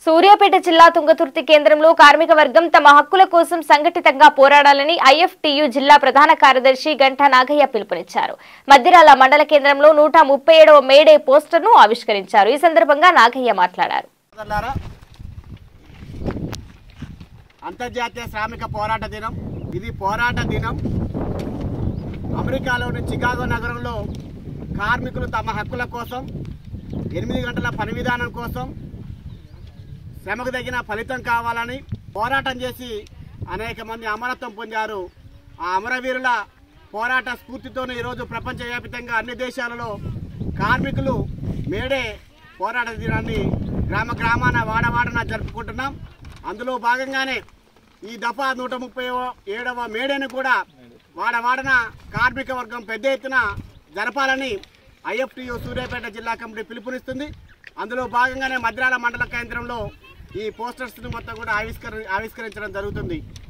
సూర్యాపేట జిల్లా తుంగతుర్తి కేంద్రంలో కార్మిక వర్గం తమ హక్కుల కోసం సంఘటితంగా పోరాడాలని ఐఎఫ్టియు జిల్లా ప్రధాన కార్యదర్శి గంటా నాగయ్య పిలుపునిచ్చారు మద్దిరాల మండల కేంద్రంలో నూట ముప్పై ఏడవ మేడే పోస్టర్ను ఆవిష్కరించారు ఈ సందర్భంగా నాగయ్య మాట్లాడారు సోదరులారా, అంతర్జాతీయ శ్రామిక పోరాట దినం ఇది పోరాట దినం అమెరికాలోని చికాగో నగరంలో కార్మికులు తమ హక్కుల కోసం ఎనిమిది గంటల పని విధానం కోసం శ్రమకు తగిన ఫలితం కావాలని పోరాటం చేసి అనేక మంది అమరత్వం పొందారు ఆ అమరవీరుల పోరాట స్ఫూర్తితోనే ఈరోజు ప్రపంచవ్యాప్తంగా అన్ని దేశాలలో కార్మికులు మేడే పోరాట దినాన్ని గ్రామ గ్రామాన వాడవాడన జరుపుకుంటున్నాం అందులో భాగంగానే ఈ దఫా నూట ముప్పై ఏడవ మేడేను కూడా వాడవాడన కార్మిక వర్గం పెద్ద ఎత్తున జరపాలని ఐఎఫ్టియు సూర్యాపేట జిల్లా కమిటీ పిలుపునిస్తుంది అందులో భాగంగానే మద్రాల మండల కేంద్రంలో ఈ పోస్టర్స్ను మొత్తం కూడా ఆవిష్కర ఆవిష్కరించడం జరుగుతుంది